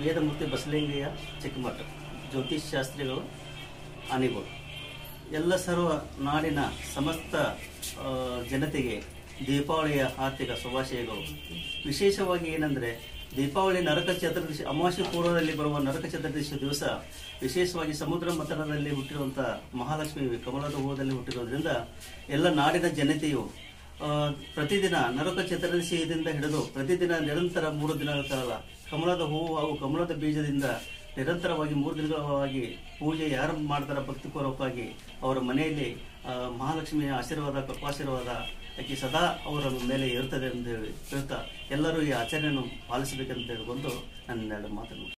ವೇದಮೂರ್ತಿ ಬಸಲಿಂಗಯ್ಯ ಚಿಕ್ಕಮಠ ಜ್ಯೋತಿಷ್ ಶಾಸ್ತ್ರಿಗಳು ಆನಿಗೋಡು ಎಲ್ಲ ಸರ್ವ ನಾಡಿನ ಸಮಸ್ತ ಆ, ಜನತೆಗೆ ದೀಪಾವಳಿಯ ಆರ್ಥಿಕ ಶುಭಾಶಯಗಳು ವಿಶೇಷವಾಗಿ ಏನಂದರೆ ದೀಪಾವಳಿ ನರಕ ಚತುರ್ದಶಿ ಅಮಾವಾಸ್ಯ ಪೂರ್ವದಲ್ಲಿ ಬರುವ ನರಕ ಚತುರ್ದಶಿ ದಿವಸ ವಿಶೇಷವಾಗಿ ಸಮುದ್ರ ಮಥನದಲ್ಲಿ ಹುಟ್ಟಿರುವಂಥ ಮಹಾಲಕ್ಷ್ಮಿ ಕಮಲದ ಹೂವದಲ್ಲಿ ಹುಟ್ಟಿರೋದ್ರಿಂದ ಎಲ್ಲ ನಾಡಿನ ಜನತೆಯು ಆ, ಪ್ರತಿದಿನ ನರಕ ಚತುರ್ದಶಿಯಿಂದ ಹಿಡಿದು ಪ್ರತಿದಿನ ನಿರಂತರ ಮೂರು ದಿನಗಳ ಕಾಲ ಕಮಲದ ಹೂವು ಹಾಗೂ ಕಮಲದ ಬೀಜದಿಂದ ನಿರಂತರವಾಗಿ ಮೂರು ದಿನಗಳವಾಗಿ ಪೂಜೆ ಯಾರು ಮಾಡ್ತಾರ ಭಕ್ತಿಪೂರ್ವಕವಾಗಿ ಅವರ ಮನೆಯಲ್ಲಿ ಆ, ಮಹಾಲಕ್ಷ್ಮಿಯ ಆಶೀರ್ವಾದ ಕೃಪಾಶೀರ್ವಾದ ಆಕೆ ಸದಾ ಅವರ ಮೇಲೆ ಇರ್ತದೆ ಅಂತ ಹೇಳಿ ಹೇಳ್ತಾ ಎಲ್ಲರೂ ಈ ಆಚರಣೆಯನ್ನು ಪಾಲಿಸಬೇಕಂತ ಹೇಳ್ಕೊಂಡು ನನ್ನ ಎರಡು ಮಾತನ್ನು